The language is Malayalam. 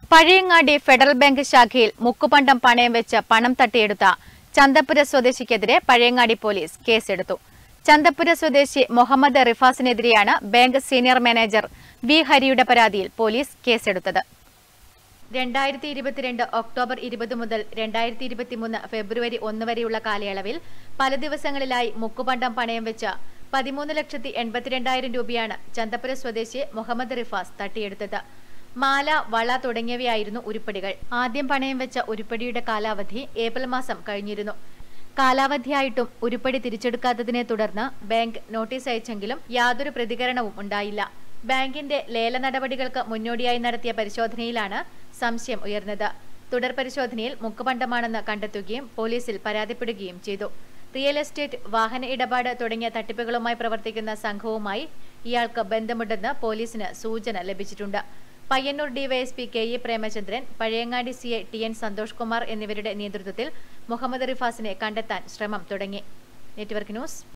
പഴയങ്ങാടി ഫെഡറൽ ബാങ്ക് ശാഖയിൽ മുക്കുപണ്ടം പണയം വെച്ച് പണം തട്ടിയെടുത്ത ചന്തപ്പുര സ്വദേശിക്കെതിരെ പഴയങ്ങാടി പോലീസ് കേസെടുത്തു ചന്തപ്പുര സ്വദേശി മുഹമ്മദ് റിഫാസിനെതിരെയാണ് ബാങ്ക് സീനിയർ മാനേജർ വി ഹരിയുടെ പരാതിയിൽ പോലീസ് കേസെടുത്തത് രണ്ടായിരത്തി ഇരുപത്തിരണ്ട് ഒക്ടോബർ ഇരുപത് മുതൽ രണ്ടായിരത്തി ഇരുപത്തിമൂന്ന് ഫെബ്രുവരി ഒന്ന് വരെയുള്ള കാലയളവിൽ പല ദിവസങ്ങളിലായി മുക്കുപണ്ടം പണയം വെച്ച് പതിമൂന്ന് ലക്ഷത്തി എൺപത്തിരണ്ടായിരം രൂപയാണ് ചന്തപ്പുര സ്വദേശി മുഹമ്മദ് റിഫാസ് തട്ടിയെടുത്തത് മാല വള തുടങ്ങിയവയായിരുന്നു ഉരുപ്പടികൾ ആദ്യം പണയം വെച്ച ഉരുപ്പടിയുടെ കാലാവധി ഏപ്രിൽ മാസം കഴിഞ്ഞിരുന്നു കാലാവധിയായിട്ടും ഉരുപ്പടി തിരിച്ചെടുക്കാത്തതിനെ തുടർന്ന് ബാങ്ക് നോട്ടീസ് അയച്ചെങ്കിലും യാതൊരു പ്രതികരണവും ഉണ്ടായില്ല ബാങ്കിന്റെ ലേല നടപടികൾക്ക് മുന്നോടിയായി നടത്തിയ പരിശോധനയിലാണ് സംശയം ഉയർന്നത് തുടർ പരിശോധനയിൽ മുക്കുപണ്ടമാണെന്ന് കണ്ടെത്തുകയും പോലീസിൽ പരാതിപ്പെടുകയും ചെയ്തു റിയൽ എസ്റ്റേറ്റ് വാഹന ഇടപാട് തുടങ്ങിയ തട്ടിപ്പുകളുമായി പ്രവർത്തിക്കുന്ന സംഘവുമായി ഇയാൾക്ക് ബന്ധമുണ്ടെന്ന് പോലീസിന് സൂചന ലഭിച്ചിട്ടുണ്ട് Payyanur DYSP K E Premachandran Pazhayangadi C I T N Santhosh Kumar എന്നിവരുടെ നേതൃത്വത്തിൽ മുഹമ്മദ് റിഫാസിനെ കണ്ടെത്താൻ ശ്രമം തുടങ്ങി നെറ്റ്വർക്ക് ന്യൂസ്